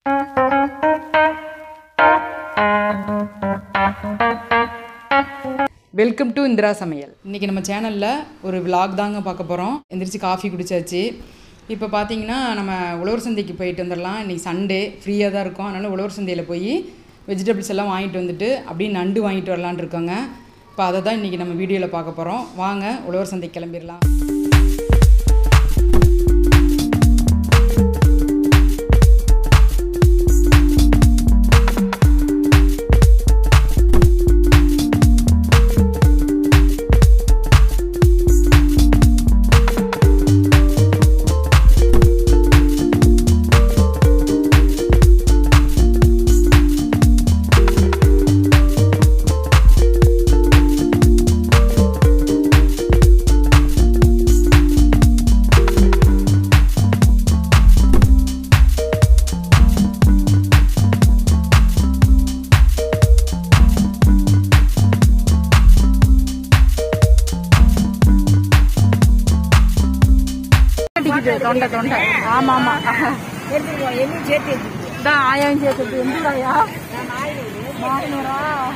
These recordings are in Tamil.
வெல்கம் டு இந்திரா சமையல் இன்றைக்கி நம்ம சேனலில் ஒரு விலாக் தாங்க பார்க்க போகிறோம் எந்திரிச்சு காஃபி குடிச்சாச்சு இப்போ பார்த்தீங்கன்னா நம்ம உழவர் சந்தைக்கு போயிட்டு வந்துடலாம் இன்றைக்கி சண்டே ஃப்ரீயாக தான் இருக்கும் அதனால் உழவர் சந்தையில் போய் வெஜிடபிள்ஸ் எல்லாம் வாங்கிட்டு வந்துட்டு அப்படியே நண்டு வாங்கிட்டு வரலான்னு இருக்கோங்க இப்போ அதை தான் இன்றைக்கி நம்ம வீடியோவில் பார்க்க போகிறோம் வாங்க உழவர் சந்தைக்கு கிளம்பிடலாம் தொண்டை தொண்டை ஆமாம் ஆமாம் இதான் ஆயிரம் சேர்த்து எந்த ஆயா நானூறா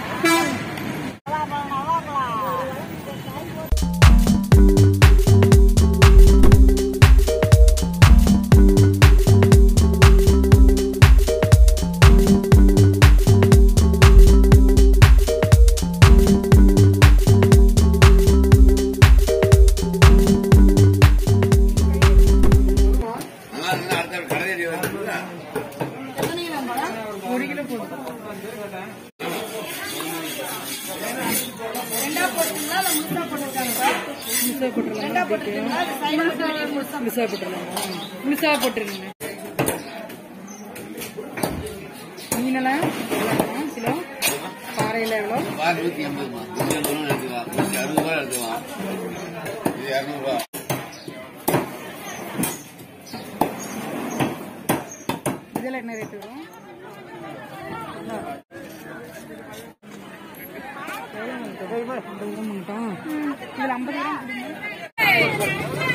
மிஸ்ஸா போட்டுருங்க மிஸ்ஸா போட்டுருங்க மீனெல்லாம் எவ்வளோண்ணா கிலோ பாறையில் எவ்வளோ நூத்தி எண்பதுமா நூத்தி எண்பது ரூபா எடுத்துக்கலாம் நூத்தி அறுபது ரூபா எடுத்துக்கலாம் இது இரநூறுவா இதெல்லாம் என்ன ரேட் வரும் இதில் ஐம்பது ரூபா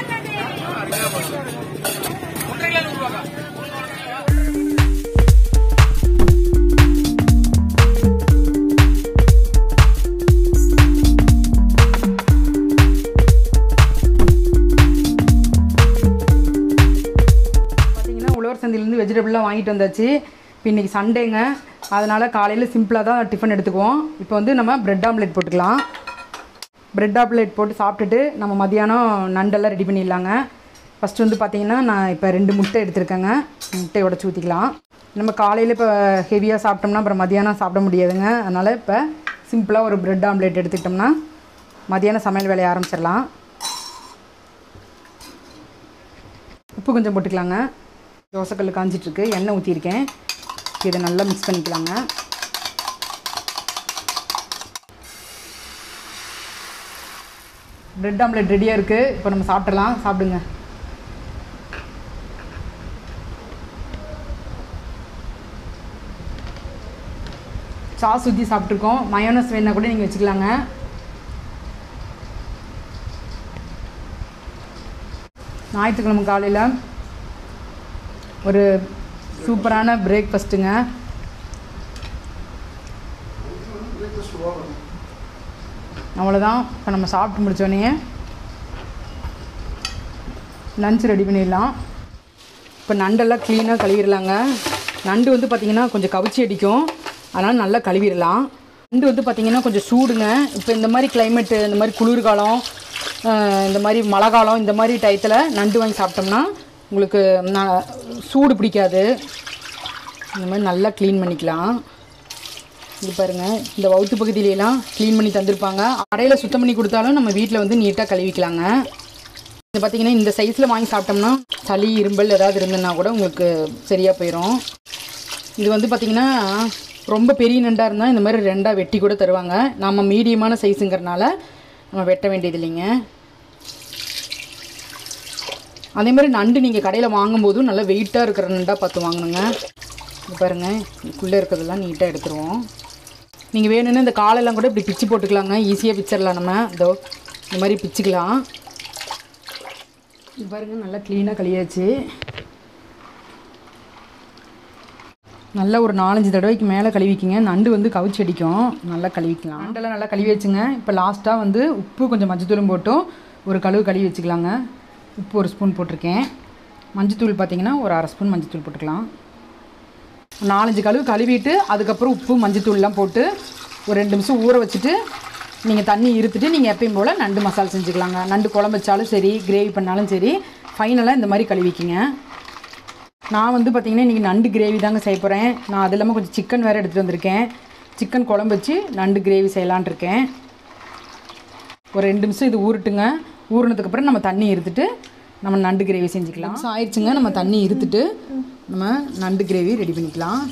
பார்த்தீங்கன்னா உழவர் சந்தையிலேருந்து வெஜிடபிள்லாம் வாங்கிட்டு வந்தாச்சு இப்போ இன்றைக்கி சண்டேங்க அதனால் காலையில் சிம்பிளாக தான் டிஃபன் எடுத்துக்குவோம் இப்போ வந்து நம்ம பிரெட் ஆம்லெட் போட்டுக்கலாம் பிரெட் ஆம்லெட் போட்டு சாப்பிட்டுட்டு நம்ம மதியானம் நண்டெல்லாம் ரெடி பண்ணிடலாங்க ஃபஸ்ட்டு வந்து பார்த்தீங்கன்னா நான் இப்போ ரெண்டு முட்டை எடுத்திருக்கேங்க முட்டையை உடச்சி ஊற்றிக்கலாம் நம்ம காலையில் இப்போ ஹெவியாக சாப்பிட்டோம்னா அப்புறம் மதியானம் சாப்பிட முடியாதுங்க அதனால் இப்போ சிம்பிளாக ஒரு பிரெட் ஆம்லெட் எடுத்துக்கிட்டோம்னா மதியானம் சமையல் வேலையை ஆரம்பிச்சிடலாம் உப்பு கொஞ்சம் போட்டுக்கலாங்க தோசைக்கல் காஞ்சிட்ருக்கு எண்ணெய் ஊற்றிருக்கேன் இதை நல்லா மிக்ஸ் பண்ணிக்கலாங்க பிரெட் ஆம்லெட் ரெடியாக இருக்குது இப்போ நம்ம சாப்பிட்றலாம் சாப்பிடுங்க சாஸ் ஊற்றி சாப்பிட்ருக்கோம் மயோனஸ் வேணா கூட நீங்கள் வச்சுக்கலாங்க ஞாயிற்றுக்கிழமை காலையில் ஒரு சூப்பரான பிரேக்ஃபாஸ்ட்டுங்க அவ்வளோதான் இப்போ நம்ம சாப்பிட்டு முடித்தோடனே லஞ்ச் ரெடி பண்ணிடலாம் இப்போ நண்டெல்லாம் க்ளீனாக கழுவிடலாங்க நண்டு வந்து பார்த்திங்கன்னா கொஞ்சம் கவிச்சி அடிக்கும் அதனால் நல்லா கழுவிடலாம் நண்டு வந்து பார்த்திங்கன்னா கொஞ்சம் சூடுங்க இப்போ இந்த மாதிரி கிளைமேட்டு இந்த மாதிரி குளிர்காலம் அஹ், இந்த மாதிரி மழை காலம் இந்த மாதிரி டயத்தில் நண்டு வாங்கி சாப்பிட்டோம்னா உங்களுக்கு ந- சூடு பிடிக்காது இந்த மாதிரி நல்லா க்ளீன் பண்ணிக்கலாம் இது பாருங்க இந்த வவுத்து பகுதியிலலாம் க்ளீன் பண்ணி தந்திருப்பாங்க அறையில் சுத்தம் பண்ணி கொடுத்தாலும் நம்ம வீட்டில் வந்து நீட்டாக கழுவிக்கலாங்க இது பார்த்தீங்கன்னா இந்த சைஸில் வாங்கி சாப்பிட்டோம்னா சளி இரும்பல் ஏதாவது இருந்ததுன்னா கூட உங்களுக்கு சரியாக போயிடும் இது வந்து பார்த்திங்கன்னா ரொம்ப பெரிய நண்டாக இருந்தால் இந்த மாதிரி ரெண்டாக வெட்டி கூட தருவாங்க நம்ம மீடியமான சைஸுங்கிறனால நம்ம வெட்ட வேண்டியது இல்லைங்க அதே மாதிரி நண்டு நீங்கள் கடையில் வாங்கும்போதும் நல்லா வெயிட்டாக இருக்கிற நண்டாக பார்த்து வாங்கணுங்க இது பாருங்கள் இதுக்குள்ளே இருக்கிறதெல்லாம் நீட்டாக எடுத்துருவோம் நீங்கள் வேணும்னா இந்த காலெல்லாம் கூட இப்படி பிச்சு போட்டுக்கலாங்க ஈஸியாக பிச்சிடலாம் நம்ம இதோ இந்த மாதிரி பிச்சுக்கலாம் இது பாருங்க நல்லா க்ளீனாக கழியாச்சு நல்லா ஒரு நாலஞ்சு தடவைக்கு மேலே கழுவிக்கிங்க நண்டு வந்து கவுச்சி அடிக்கும் நல்லா கழுவிக்கலாம் நண்டெல்லாம் நல்லா கழுவி வச்சுங்க இப்போ லாஸ்ட்டாக வந்து உப்பு கொஞ்சம் மஞ்சத்தூளும் போட்டும் ஒரு கழுவு கழுவி வச்சுக்கலாங்க உப்பு ஒரு ஸ்பூன் போட்டிருக்கேன் மஞ்சத்தூள் பார்த்தீங்கன்னா ஒரு அரை ஸ்பூன் மஞ்சத்தூள் போட்டுக்கலாம் நாலஞ்சு கழுவு கழுவிட்டு அதுக்கப்புறம் உப்பு மஞ்சத்தூள்லாம் போட்டு ஒரு ரெண்டு நிமிஷம் ஊற வச்சுட்டு நீங்கள் தண்ணி இருத்துட்டு நீங்கள் எப்பயும் போல் நண்டு மசாலா செஞ்சுக்கலாங்க நண்டு குழம்பு வச்சாலும் சரி கிரேவி பண்ணாலும் சரி ஃபைனலாக இந்த மாதிரி கழுவிக்கிங்க நான் வந்து பார்த்திங்கன்னா இன்றைக்கி நண்டு கிரேவி தாங்க செய்ய போகிறேன் நான் அது இல்லாமல் கொஞ்சம் சிக்கன் வேறு எடுத்துகிட்டு வந்திருக்கேன் சிக்கன் குழம்பு வச்சு நண்டு கிரேவி செய்யலான் இருக்கேன் ஒரு ரெண்டு நிமிஷம் இது ஊறட்டுங்க ஊறினதுக்கப்புறம் நம்ம தண்ணி இருத்துட்டு நம்ம நண்டு கிரேவி செஞ்சுக்கலாம் நிமிஷம் ஆயிடுச்சுங்க நம்ம தண்ணி இருத்துட்டு நம்ம நண்டு கிரேவி ரெடி பண்ணிக்கலாம்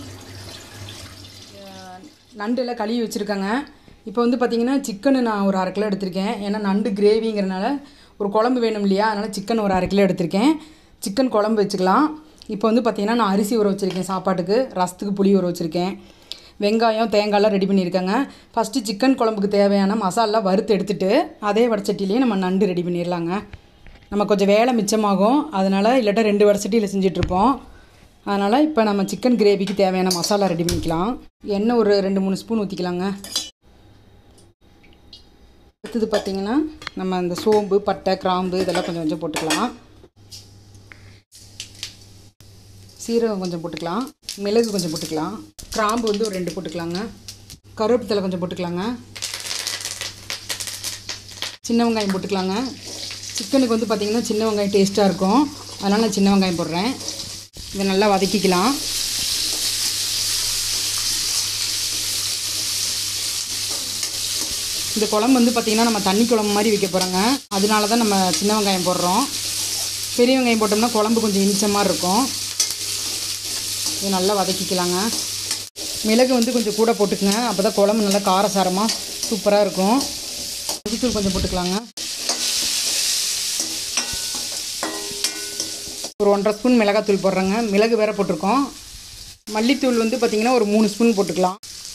நண்டு எல்லாம் கழுவி வச்சுருக்கேங்க இப்போ வந்து பார்த்திங்கன்னா சிக்கனு நான் ஒரு அரை கிலோ எடுத்திருக்கேன் ஏன்னா நண்டு கிரேவிங்கிறனால ஒரு குழம்பு வேணும் இல்லையா அதனால் சிக்கன் ஒரு அரை கிலோ எடுத்திருக்கேன் சிக்கன் குழம்பு வச்சுக்கலாம் இப்போ வந்து பார்த்திங்கன்னா நான் அரிசி ஊற வச்சுருக்கேன் சாப்பாட்டுக்கு ரசத்துக்கு புளி ஊற வச்சுருக்கேன் வெங்காயம் தேங்காய்லாம் ரெடி பண்ணியிருக்கேங்க ஃபஸ்ட்டு சிக்கன் குழம்புக்கு தேவையான மசாலா வறுத்து எடுத்துட்டு அதே வடச்சட்டிலேயே நம்ம நண்டு ரெடி பண்ணிடலாங்க நம்ம கொஞ்சம் வேலை மிச்சமாகும் அதனால் இல்லாட்டா ரெண்டு வடச்சட்டியில் செஞ்சிட்ருப்போம் அதனால் இப்போ நம்ம சிக்கன் கிரேவிக்கு தேவையான மசாலா ரெடி பண்ணிக்கலாம் எண்ணெய் ஒரு ரெண்டு மூணு ஸ்பூன் ஊற்றிக்கலாங்க அடுத்தது பார்த்திங்கன்னா நம்ம அந்த சோம்பு பட்டை கிராம்பு இதெல்லாம் கொஞ்சம் கொஞ்சம் போட்டுக்கலாம் சீரகம் கொஞ்சம் போட்டுக்கலாம் மிளகு கொஞ்சம் போட்டுக்கலாம் கிராம்பு வந்து ஒரு ரெண்டு போட்டுக்கலாங்க கருவேப்பிலை கொஞ்சம் போட்டுக்கலாங்க சின்ன வெங்காயம் போட்டுக்கலாங்க சிக்கனுக்கு வந்து பார்த்திங்கன்னா சின்ன வெங்காயம் டேஸ்ட்டாக இருக்கும் அதனால் நான் சின்ன வெங்காயம் போடுறேன் இதை நல்லா வதக்கிக்கலாம் இந்த குழம்பு வந்து பார்த்திங்கன்னா நம்ம தண்ணி குழம்பு மாதிரி வைக்க போகிறோங்க அதனால தான் நம்ம சின்ன வெங்காயம் போடுறோம் பெரிய வெங்காயம் போட்டோம்னா குழம்பு கொஞ்சம் இனிச்ச மாதிரி இருக்கும் இது நல்லா வதக்கிக்கலாங்க மிளகு வந்து கொஞ்சம் கூட போட்டுக்கங்க அப்போ தான் குழம்பு நல்லா காரசாரமாக சூப்பராக இருக்கும் மல்லித்தூள் கொஞ்சம் போட்டுக்கலாங்க ஒரு ஒன்றரை ஸ்பூன் மிளகாத்தூள் போடுறேங்க மிளகு வேற போட்டிருக்கோம் மல்லித்தூள் வந்து பார்த்திங்கன்னா ஒரு மூணு ஸ்பூன் போட்டுக்கலாம்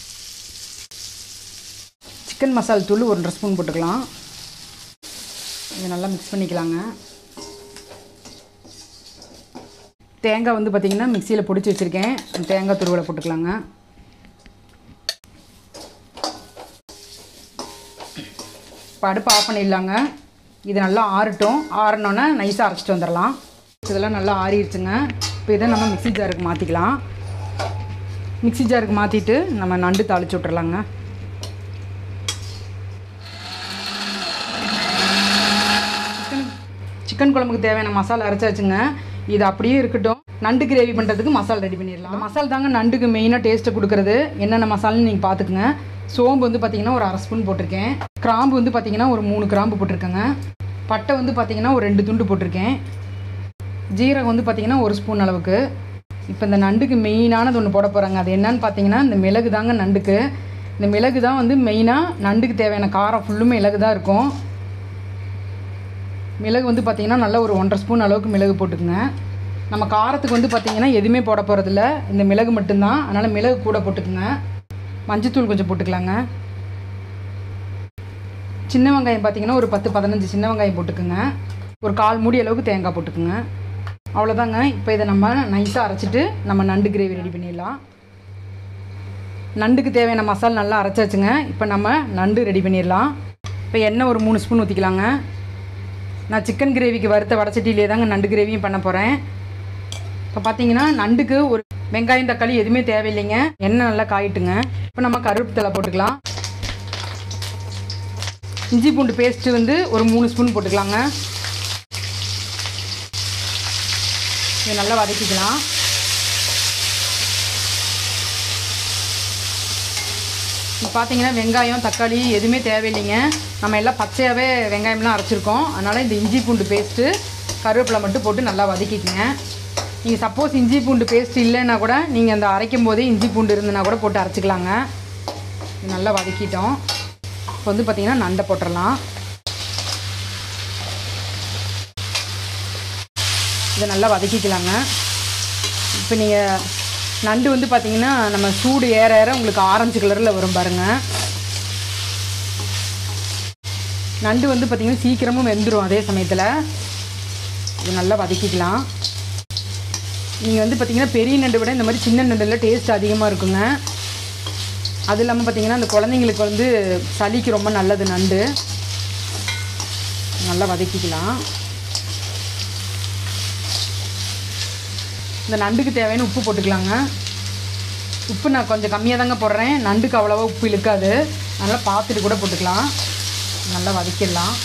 சிக்கன் மசால் தூள் ஒன்றரை ஸ்பூன் போட்டுக்கலாம் இது நல்லா மிக்ஸ் பண்ணிக்கலாங்க தேங்காய் வந்து பார்த்திங்கன்னா மிக்சியில் பொடிச்சு வச்சுருக்கேன் அந்த தேங்காய் துருவலை போட்டுக்கலாங்க இப்போ அடுப்பு ஆஃப் பண்ணிடலாங்க இது நல்லா ஆறட்டும் ஆறினோன்னே நைஸாக அரைச்சிட்டு வந்துடலாம் இதெல்லாம் நல்லா ஆறிடுச்சுங்க இப்போ இதை நம்ம மிக்ஸி ஜாருக்கு மாற்றிக்கலாம் மிக்ஸி ஜாருக்கு மாற்றிட்டு நம்ம நண்டு தாளிச்சு விட்றலாங்க சிக்கன் சிக்கன் குழம்புக்கு தேவையான மசாலா அரைச்சாச்சுங்க இது அப்படியே இருக்கட்டும் நண்டு கிரேவி பண்ணுறதுக்கு மசாலா ரெடி பண்ணிடலாம் மசாலா தாங்க நண்டுக்கு மெயினாக டேஸ்ட்டை கொடுக்குறது என்னென்ன மசாலான்னு நீங்கள் பார்த்துக்குங்க சோம்பு வந்து பார்த்தீங்கன்னா ஒரு அரை ஸ்பூன் போட்டிருக்கேன் கிராம்பு வந்து பார்த்தீங்கன்னா ஒரு மூணு கிராம்பு போட்டிருக்கேங்க பட்டை வந்து பார்த்தீங்கன்னா ஒரு ரெண்டு துண்டு போட்டிருக்கேன் ஜீரகம் வந்து பார்த்தீங்கன்னா ஒரு ஸ்பூன் அளவுக்கு இப்போ இந்த நண்டுக்கு மெயினானது ஒன்று போட போகிறாங்க அது என்னன்னு பார்த்தீங்கன்னா இந்த மிளகு தாங்க நண்டுக்கு இந்த மிளகு தான் வந்து மெயினாக நண்டுக்கு தேவையான காரம் ஃபுல்லுமே மிளகு தான் இருக்கும் மிளகு வந்து பார்த்திங்கன்னா நல்லா ஒரு ஒன்றரை ஸ்பூன் அளவுக்கு மிளகு போட்டுக்குங்க நம்ம காரத்துக்கு வந்து பார்த்திங்கன்னா எதுவுமே போட போகிறதில்ல இந்த மிளகு மட்டும்தான் அதனால் மிளகு கூட போட்டுக்குங்க மஞ்சத்தூள் கொஞ்சம் போட்டுக்கலாங்க சின்ன வெங்காயம் பார்த்தீங்கன்னா ஒரு பத்து பதினஞ்சு சின்ன வெங்காயம் போட்டுக்குங்க ஒரு கால் மூடி அளவுக்கு தேங்காய் போட்டுக்குங்க அவ்வளோதாங்க இப்போ இதை நம்ம நைஸாக அரைச்சிட்டு நம்ம நண்டு கிரேவி ரெடி பண்ணிடலாம் நண்டுக்கு தேவையான மசாலா நல்லா அரைச்சாச்சுங்க இப்போ நம்ம நண்டு ரெடி பண்ணிடலாம் இப்போ எண்ணெய் ஒரு மூணு ஸ்பூன் ஊற்றிக்கலாங்க நான் சிக்கன் கிரேவிக்கு வறுத்த வடச்சட்டியிலே தாங்க நண்டு கிரேவியும் பண்ண போகிறேன் இப்போ பார்த்தீங்கன்னா நண்டுக்கு ஒரு வெங்காயம் தக்காளி எதுவுமே தேவையில்லைங்க எண்ணெய் நல்லா காயிட்டுங்க இப்போ நம்ம கருவேப்பிலை போட்டுக்கலாம் இஞ்சி பூண்டு பேஸ்ட்டு வந்து ஒரு மூணு ஸ்பூன் போட்டுக்கலாங்க இதை நல்லா வதக்கிக்கலாம் இப்போ பார்த்தீங்கன்னா வெங்காயம் தக்காளி எதுவுமே தேவையில்லைங்க நம்ம எல்லாம் பச்சையாகவே வெங்காயம்லாம் அரைச்சிருக்கோம் அதனால் இந்த இஞ்சி பூண்டு பேஸ்ட்டு கருவேப்பிலை மட்டும் போட்டு நல்லா வதக்கிக்கங்க நீங்கள் சப்போஸ் இஞ்சி பூண்டு பேஸ்ட் இல்லைன்னா கூட நீங்கள் அந்த அரைக்கும் போதே இஞ்சி பூண்டு இருந்துன்னா கூட போட்டு அரைச்சிக்கலாங்க இது நல்லா வதக்கிட்டோம் இப்போ வந்து பார்த்திங்கன்னா நண்டை போட்டுடலாம் இதை நல்லா வதக்கிக்கலாங்க இப்போ நீங்கள் நண்டு வந்து பார்த்தீங்கன்னா நம்ம சூடு ஏற ஏற உங்களுக்கு ஆரஞ்சு கலரில் வரும் பாருங்கள் நண்டு வந்து பார்த்திங்கன்னா சீக்கிரமும் வெந்துடும் அதே சமயத்தில் இது நல்லா வதக்கிக்கலாம் நீங்கள் வந்து பார்த்தீங்கன்னா பெரிய நண்டு விட இந்த மாதிரி சின்ன நண்டில் டேஸ்ட் அதிகமாக இருக்குங்க அது இல்லாமல் பார்த்தீங்கன்னா அந்த குழந்தைங்களுக்கு வந்து சளிக்கு ரொம்ப நல்லது நண்டு நல்லா வதக்கிக்கலாம் இந்த நண்டுக்கு தேவையான உப்பு போட்டுக்கலாங்க உப்பு நான் கொஞ்சம் கம்மியாக தாங்க போடுறேன் நண்டுக்கு அவ்வளோவா உப்பு இழுக்காது அதனால் பார்த்துட்டு கூட போட்டுக்கலாம் நல்லா வதக்கிடலாம்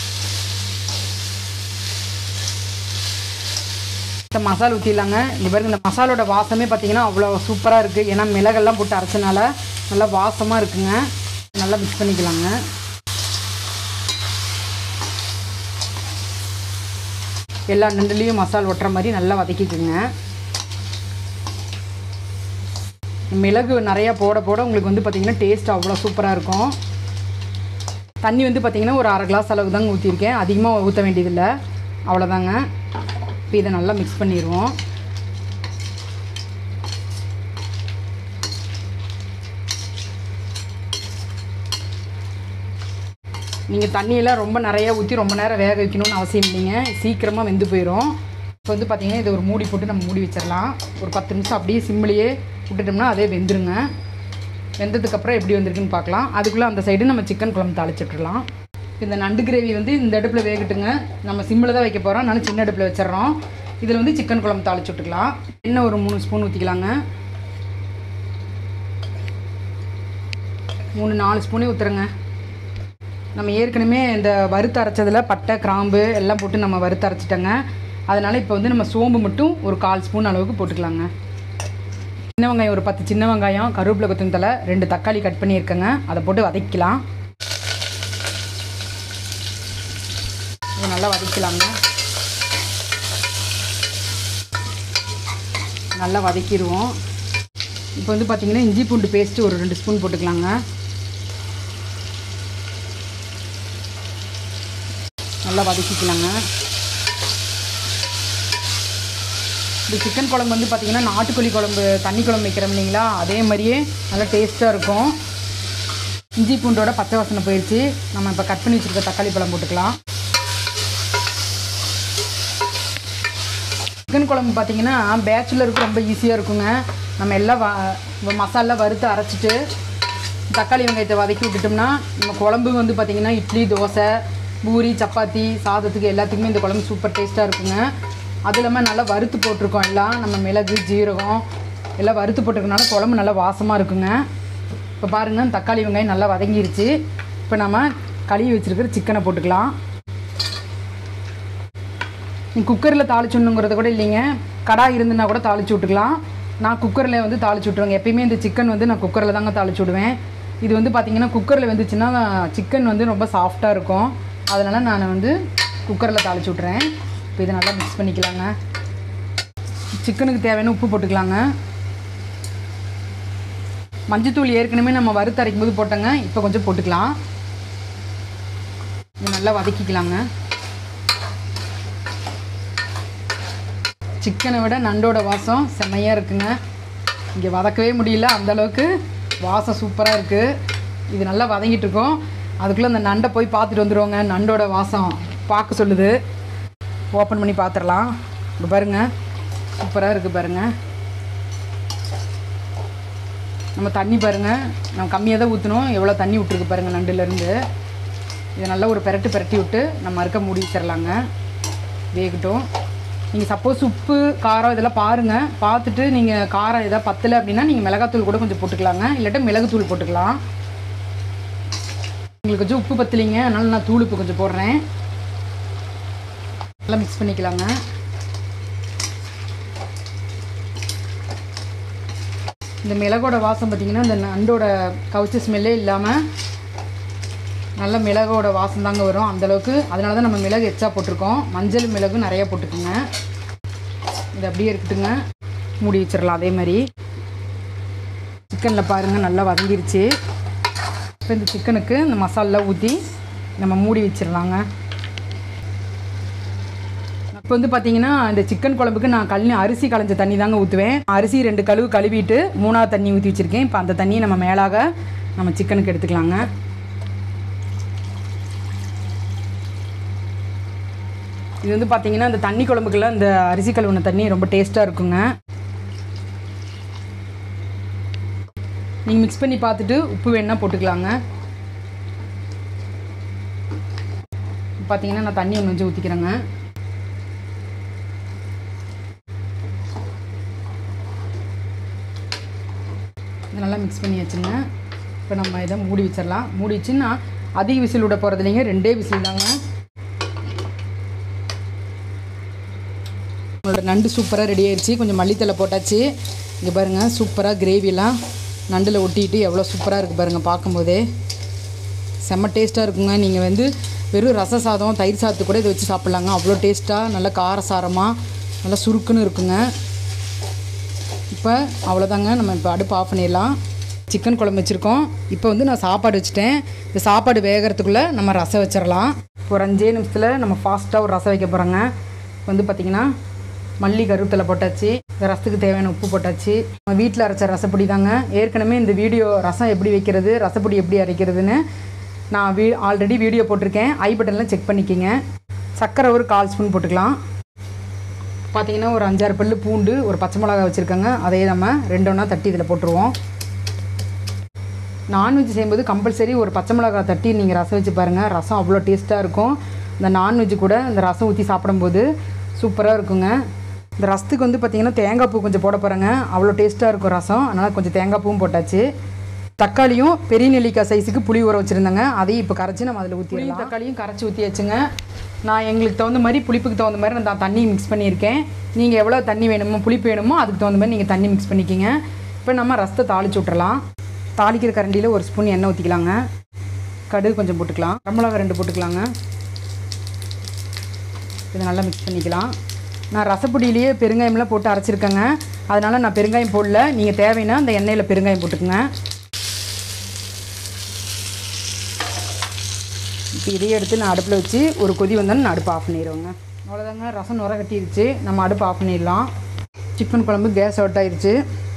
இந்த மசாலா ஊற்றிடலாங்க இங்கே பாருங்க இந்த மசாலோட வாசமே பார்த்தீங்கன்னா அவ்வளோ சூப்பராக இருக்குது ஏன்னா மிளகெல்லாம் போட்டு அரைச்சனால நல்லா வாசமாக இருக்குங்க நல்லா மிக்ஸ் பண்ணிக்கலாங்க எல்லா நண்டுலேயும் மசால் ஒட்டுற மாதிரி நல்லா வதக்கிக்குங்க மிளகு நிறையா போட போட உங்களுக்கு வந்து பார்த்திங்கன்னா டேஸ்ட் அவ்வளோ சூப்பராக இருக்கும் தண்ணி வந்து பார்த்திங்கன்னா ஒரு அரை கிளாஸ் அளவுக்கு தாங்க ஊற்றிருக்கேன் அதிகமாக ஊற்ற வேண்டியதில்லை அவ்வளோதாங்க இப்போ இதை நல்லா மிக்ஸ் பண்ணிடுவோம் நீங்கள் தண்ணியெல்லாம் ரொம்ப நிறையா ஊற்றி ரொம்ப நேரம் வேக வைக்கணும்னு அவசியம் இல்லைங்க சீக்கிரமாக வெந்து போயிடும் இப்போ வந்து பார்த்திங்கன்னா இதை ஒரு மூடி போட்டு நம்ம மூடி வச்சிடலாம் ஒரு பத்து நிமிஷம் அப்படியே சிம்மிலேயே விட்டுட்டோம்னா அதே வெந்துருங்க வெந்ததுக்கப்புறம் எப்படி வந்திருக்குன்னு பார்க்கலாம் அதுக்குள்ளே அந்த சைடு நம்ம சிக்கன் குழம்பு தாளிச்சிட்றலாம் இந்த நண்டு கிரேவி வந்து இந்த அடுப்பில் வேகட்டுங்க நம்ம சிம்மில் தான் வைக்க போகிறோம் அதனால சின்ன அடுப்பில் வச்சிடுறோம் இதில் வந்து சிக்கன் குழம்பு தாளிச்சு விட்டுக்கலாம் எண்ணெய் ஒரு மூணு ஸ்பூன் ஊற்றிக்கலாங்க மூணு நாலு ஸ்பூனே ஊற்றுறங்க நம்ம ஏற்கனவே இந்த வறுத்து அரைச்சதில் பட்டை கிராம்பு எல்லாம் போட்டு நம்ம வறுத்து அரைச்சிட்டோங்க அதனால் இப்போ வந்து நம்ம சோம்பு மட்டும் ஒரு கால் ஸ்பூன் அளவுக்கு போட்டுக்கலாங்க சின்ன வெங்காயம் ஒரு பத்து சின்ன வெங்காயம் கருவேப்பிலை கொத்தமல்லி தலை ரெண்டு தக்காளி கட் பண்ணியிருக்கேங்க அதை போட்டு வதக்கிக்கலாம் இதை நல்லா வதக்கலாங்க நல்லா வதக்கிடுவோம் இப்போ வந்து பார்த்திங்கன்னா இஞ்சி பூண்டு பேஸ்ட்டு ஒரு ரெண்டு ஸ்பூன் போட்டுக்கலாங்க நல்லா வதக்கிக்கலாங்க இந்த சிக்கன் குழம்பு வந்து பார்த்திங்கன்னா நாட்டுக்கோழி குழம்பு தண்ணி குழம்பு வைக்கிறோம் இல்லைங்களா அதே மாதிரியே நல்லா டேஸ்ட்டாக இருக்கும் இஞ்சி பூண்டோட பச்சை வாசனை போயிடுச்சு நம்ம இப்போ கட் பண்ணி வச்சுருக்க தக்காளி பழம் போட்டுக்கலாம் சிக்கன் குழம்பு பார்த்தீங்கன்னா பேச்சுலருக்கு ரொம்ப ஈஸியாக இருக்குங்க நம்ம எல்லாம் வ மசாலா வறுத்து அரைச்சிட்டு தக்காளி வெங்காயத்தை வதக்கி விட்டுட்டோம்னா நம்ம குழம்பு வந்து பார்த்திங்கன்னா இட்லி தோசை பூரி சப்பாத்தி சாதத்துக்கு எல்லாத்துக்குமே இந்த குழம்பு சூப்பர் டேஸ்ட்டாக இருக்குங்க அது இல்லாமல் நல்லா வறுத்து போட்டிருக்கோம் எல்லாம் நம்ம மிளகு ஜீரகம் எல்லாம் வறுத்து போட்டிருக்கனால குழம்பு நல்லா வாசமாக இருக்குங்க இப்போ பாருங்கள் தக்காளி வெங்காயம் நல்லா வதங்கிருச்சு இப்போ நம்ம கழுவி வச்சுருக்கிற சிக்கனை போட்டுக்கலாம் குக்கரில் தாளிச்சுடணுங்கிறது கூட இல்லைங்க கடாய் இருந்துன்னா கூட தாளிச்சு விட்டுக்கலாம் நான் குக்கரில் வந்து தாளிச்சு விட்ருவேங்க எப்பயுமே இந்த சிக்கன் வந்து நான் குக்கரில் தாங்க தாளிச்சு விடுவேன் இது வந்து பார்த்திங்கன்னா குக்கரில் வந்துச்சுன்னா சிக்கன் வந்து ரொம்ப சாஃப்டாக இருக்கும் அதனால் நான் வந்து குக்கரில் தாளிச்சு விட்றேன் இப்போ இதை நல்லா மிக்ஸ் பண்ணிக்கலாங்க சிக்கனுக்கு தேவையான உப்பு போட்டுக்கலாங்க மஞ்சத்தூள் ஏற்கனவே நம்ம வறுத்து அரைக்கும் போது போட்டோங்க இப்போ கொஞ்சம் போட்டுக்கலாம் இது நல்லா வதக்கிக்கலாங்க சிக்கனை விட நண்டோட வாசம் செம்மையாக இருக்குங்க இங்கே வதக்கவே முடியல அந்த அளவுக்கு வாசம் சூப்பராக இருக்குது இது நல்லா வதங்கிட்டு இருக்கோம் அதுக்குள்ளே அந்த நண்டை போய் பார்த்துட்டு வந்துடுவோங்க நண்டோட வாசம் பார்க்க சொல்லுது ஓப்பன் பண்ணி பார்த்துடலாம் இங்கே பாருங்க சூப்பராக இருக்குது பாருங்க நம்ம தண்ணி பாருங்கள் நம்ம கம்மியாக தான் ஊற்றணும் எவ்வளோ தண்ணி விட்டுருக்கு பாருங்கள் நண்டுலேருந்து இதை நல்லா ஒரு பெரட்டு பெரட்டி விட்டு நம்ம அறுக்க மூடி வச்சிடலாங்க வேகட்டும் நீங்கள் சப்போஸ் உப்பு காரம் இதெல்லாம் பாருங்கள் பார்த்துட்டு நீங்கள் காரம் எதாவது பத்தலை அப்படின்னா நீங்கள் மிளகாத்தூள் கூட கொஞ்சம் போட்டுக்கலாங்க இல்லாட்டா மிளகுத்தூள் போட்டுக்கலாம் உங்களுக்கு கொஞ்சம் உப்பு பத்தலைங்க அதனால நான் தூள் உப்பு கொஞ்சம் போடுறேன் நல்லா மிக்ஸ் பண்ணிக்கலாங்க இந்த மிளகோட வாசம் பார்த்திங்கன்னா இந்த நண்டோட கவுச்சி ஸ்மெல்லே இல்லாமல் நல்ல மிளகோட வாசம் தாங்க வரும் அந்தளவுக்கு அதனால தான் நம்ம மிளகு எச்சா போட்டிருக்கோம் மஞ்சள் மிளகு நிறையா போட்டுக்குங்க இது அப்படியே இருக்கட்டுங்க மூடி வச்சிடலாம் அதே மாதிரி சிக்கனில் பாருங்கள் நல்லா வதங்கிருச்சு இப்போ இந்த சிக்கனுக்கு இந்த மசாலா ஊற்றி நம்ம மூடி வச்சிடலாங்க இப்போ வந்து பார்த்தீங்கன்னா இந்த சிக்கன் குழம்புக்கு நான் கழனி அரிசி களைஞ்ச தண்ணி தாங்க ஊற்றுவேன் அரிசி ரெண்டு கழுவு கழுவிட்டு மூணாவது தண்ணி ஊற்றி வச்சுருக்கேன் இப்போ அந்த தண்ணியை நம்ம மேலாக நம்ம சிக்கனுக்கு எடுத்துக்கலாங்க இது வந்து பார்த்தீங்கன்னா இந்த தண்ணி குழம்புக்கெல்லாம் இந்த அரிசி கழுவுன தண்ணி ரொம்ப டேஸ்ட்டாக இருக்குங்க நீங்கள் மிக்ஸ் பண்ணி பார்த்துட்டு உப்பு வேணுன்னா போட்டுக்கலாங்க பார்த்தீங்கன்னா நான் தண்ணி ஒன்று வச்சு ஊற்றிக்கிறேங்க இது நல்லா மிக்ஸ் பண்ணி வச்சுங்க இப்போ நம்ம இதை மூடி வச்சிடலாம் மூடி வச்சுன்னா அதிக விசில் விட போகிறது இல்லைங்க ரெண்டே விசில் தாங்க உங்களோட நண்டு சூப்பராக ரெடி ஆயிடுச்சு கொஞ்சம் மல்லித்தலை போட்டாச்சு இங்கே பாருங்கள் சூப்பராக கிரேவிலாம் நண்டில் ஒட்டிட்டு எவ்வளோ சூப்பராக இருக்குது பாருங்கள் பார்க்கும்போதே செம்ம டேஸ்ட்டாக இருக்குங்க நீங்கள் வந்து வெறும் ரச சாதம் தயிர் சாதத்து கூட இதை வச்சு சாப்பிட்லாங்க அவ்வளோ டேஸ்ட்டாக நல்லா காரசாரமாக நல்லா சுருக்குன்னு இருக்குங்க இப்போ அவ்வளோதாங்க நம்ம இப்போ அடுப்பு ஆஃப் பண்ணிடலாம் சிக்கன் குழம்பு வச்சுருக்கோம் இப்போ வந்து நான் சாப்பாடு வச்சுட்டேன் இந்த சாப்பாடு வேகிறதுக்குள்ளே நம்ம ரசம் வச்சிடலாம் இப்போ ஒரு அஞ்சே நிமிஷத்தில் நம்ம ஃபாஸ்ட்டாக ஒரு ரசம் வைக்க போகிறோங்க வந்து பார்த்திங்கன்னா மல்லி கருவேப்பிலை போட்டாச்சு இந்த ரசத்துக்கு தேவையான உப்பு போட்டாச்சு நம்ம வீட்டில் அரைச்ச ரசப்பொடி தாங்க ஏற்கனவே இந்த வீடியோ ரசம் எப்படி வைக்கிறது ரசப்பொடி எப்படி அரைக்கிறதுன்னு நான் வீ ஆல்ரெடி வீடியோ போட்டிருக்கேன் ஐ பட்டனில் செக் பண்ணிக்கிங்க சர்க்கரை ஒரு கால் ஸ்பூன் போட்டுக்கலாம் பார்த்தீங்கன்னா ஒரு அஞ்சாறு பல்லு பூண்டு ஒரு பச்சை மிளகா வச்சுருக்கேங்க அதையே நம்ம ரெண்டொன்னா தட்டி இதில் போட்டுருவோம் நான்வெஜ் செய்யும்போது கம்பல்சரி ஒரு பச்சை மிளகா தட்டி நீங்கள் ரசம் வச்சு பாருங்கள் ரசம் அவ்வளோ டேஸ்ட்டாக இருக்கும் இந்த நான்வெஜ் கூட இந்த ரசம் ஊற்றி சாப்பிடும்போது சூப்பராக இருக்குங்க இந்த ரசத்துக்கு வந்து பார்த்திங்கன்னா தேங்காய் பூ கொஞ்சம் போட போகிறேங்க அவ்வளோ டேஸ்ட்டாக இருக்கும் ரசம் அதனால் கொஞ்சம் தேங்காய் பூவும் போட்டாச்சு தக்காளியும் பெரிய நெல்லிக்காய் சைஸுக்கு புளி ஊற வச்சுருந்தேங்க அதையும் இப்போ கரைச்சி நம்ம அதில் ஊற்றி தக்காளியும் கரைச்சி ஊற்றியாச்சுங்க நான் எங்களுக்கு தகுந்த மாதிரி புளிப்புக்கு தகுந்த மாதிரி நான் தண்ணி மிக்ஸ் பண்ணியிருக்கேன் நீங்கள் எவ்வளோ தண்ணி வேணுமோ புளிப்பு வேணுமோ அதுக்கு தகுந்த மாதிரி நீங்கள் தண்ணி மிக்ஸ் பண்ணிக்கிங்க இப்போ நம்ம ரசத்தை தாளிச்சு விட்றலாம் தாளிக்கிற கரண்டியில் ஒரு ஸ்பூன் எண்ணெய் ஊற்றிக்கலாங்க கடுகு கொஞ்சம் போட்டுக்கலாம் வரமிளகா ரெண்டு போட்டுக்கலாங்க இதை நல்லா மிக்ஸ் பண்ணிக்கலாம் நான் ரசப்பொடியிலேயே பெருங்காயம்லாம் போட்டு அரைச்சிருக்கேங்க அதனால் நான் பெருங்காயம் போடல நீங்கள் தேவைன்னா அந்த எண்ணெயில் பெருங்காயம் போட்டுக்குங்க இப்போ இதையே எடுத்து நான் அடுப்பில் வச்சு ஒரு கொதி வந்தோன்னு நான் அடுப்பு ஆஃப் பண்ணிடுவேங்க அவ்வளோதாங்க ரசம் நுர கட்டிருச்சு நம்ம அடுப்பு ஆஃப் பண்ணிடலாம் சிக்கன் குழம்பு கேஸ் அவுட் ஆயிருச்சு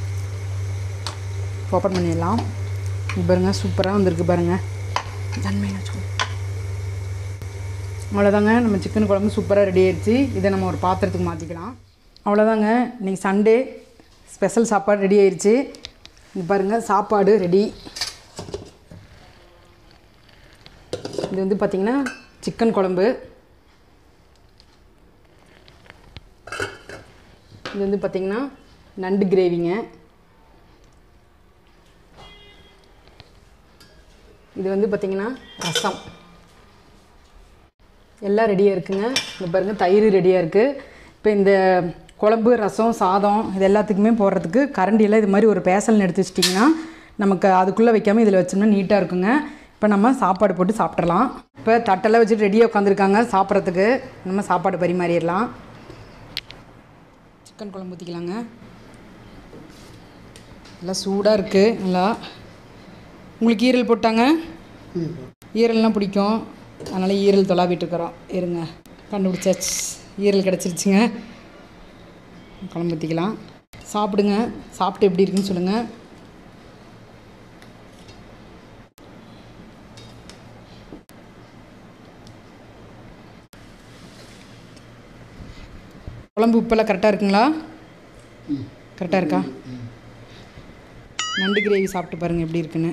ஓப்பன் பண்ணிடலாம் இங்க பாருங்க சூப்பராக வந்திருக்கு பாருங்க தன்மையான வச்சுக்கோ அவ்வளோதாங்க நம்ம சிக்கன் குழம்பு சூப்பராக ரெடி ஆயிடுச்சு இதை நம்ம ஒரு பாத்திரத்துக்கு மாற்றிக்கலாம் அவ்வளோதாங்க இன்றைக்கி சண்டே ஸ்பெஷல் சாப்பாடு ரெடி ஆயிடுச்சு இங்க பாருங்கள் சாப்பாடு ரெடி இது வந்து பார்த்திங்கன்னா சிக்கன் குழம்பு இது வந்து பார்த்திங்கன்னா நண்டு கிரேவிங்க இது வந்து பார்த்திங்கன்னா ரசம் எல்லாம் ரெடியாக இருக்குங்க இந்த பாருங்கள் தயிர் ரெடியாக இருக்குது இப்போ இந்த குழம்பு ரசம் சாதம் இது எல்லாத்துக்குமே போடுறதுக்கு கரண்டியில் இது மாதிரி ஒரு பேசல்னு எடுத்து வச்சிட்டிங்கன்னா நமக்கு அதுக்குள்ளே வைக்காமல் இதில் வச்சோம்னா நீட்டாக இருக்குங்க இப்போ நம்ம சாப்பாடு போட்டு சாப்பிட்றலாம் இப்போ தட்டெல்லாம் வச்சுட்டு ரெடியாக உட்காந்துருக்காங்க சாப்பிட்றதுக்கு நம்ம சாப்பாடு பரிமாறிடலாம் சிக்கன் குழம்பு ஊற்றிக்கலாங்க நல்லா சூடாக இருக்குது நல்லா உங்களுக்கு ஈரல் போட்டாங்க ஈரல்னால் பிடிக்கும் அதனால் ஈரல் தொலாவிட்டு இருக்கிறோம் இருங்க கண்டுபிடிச்சாச்சு ஈரல் கிடச்சிருச்சுங்க குழம்பு ஊற்றிக்கலாம் சாப்பிடுங்க சாப்பிட்டு எப்படி இருக்குன்னு சொல்லுங்கள் குழம்பு உப்பெல்லாம் கரெக்டாக இருக்குங்களா கரெக்டாக இருக்கா நண்டு கிரேவி சாப்பிட்டு பாருங்கள் எப்படி இருக்குன்னு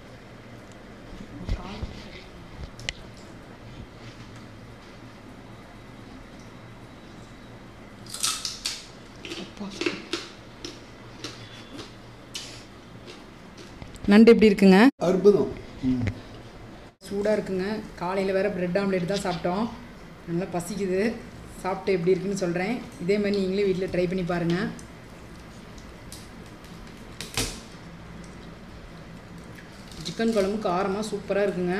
நண்டு எப்படி இருக்குங்க அற்புதம் சூடாக இருக்குங்க காலையில் வேறு பிரெட் ஆம்லேட் தான் சாப்பிட்டோம் நல்லா பசிக்குது சாப்பிட்டு எப்படி இருக்குன்னு சொல்கிறேன் இதே மாதிரி நீங்களே வீட்டில் ட்ரை பண்ணி பாருங்கள் சிக்கன் குழம்பு காரமாக சூப்பராக இருக்குங்க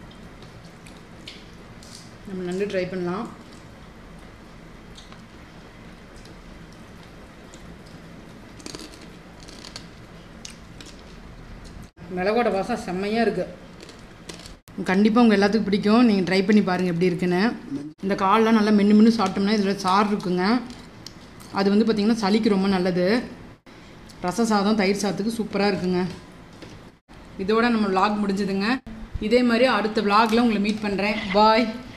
நம்ம நண்டு ட்ரை பண்ணலாம் மிளகோட வாசம் செம்மையாக இருக்குது கண்டிப்பாக உங்கள் எல்லாத்துக்கும் பிடிக்கும் நீங்கள் ட்ரை பண்ணி பாருங்கள் எப்படி இருக்குன்னு இந்த கால்லாம் நல்லா மென்று மென்று சாப்பிட்டோம்னா இதில் சாறு இருக்குங்க அது வந்து பார்த்திங்கன்னா சளிக்கு ரொம்ப நல்லது ரச சாதம் தயிர் சாதத்துக்கு சூப்பராக இருக்குங்க இதோட நம்ம vlog முடிஞ்சதுங்க இதே மாதிரி அடுத்த vlogல உங்களை மீட் பண்ணுறேன் பாய்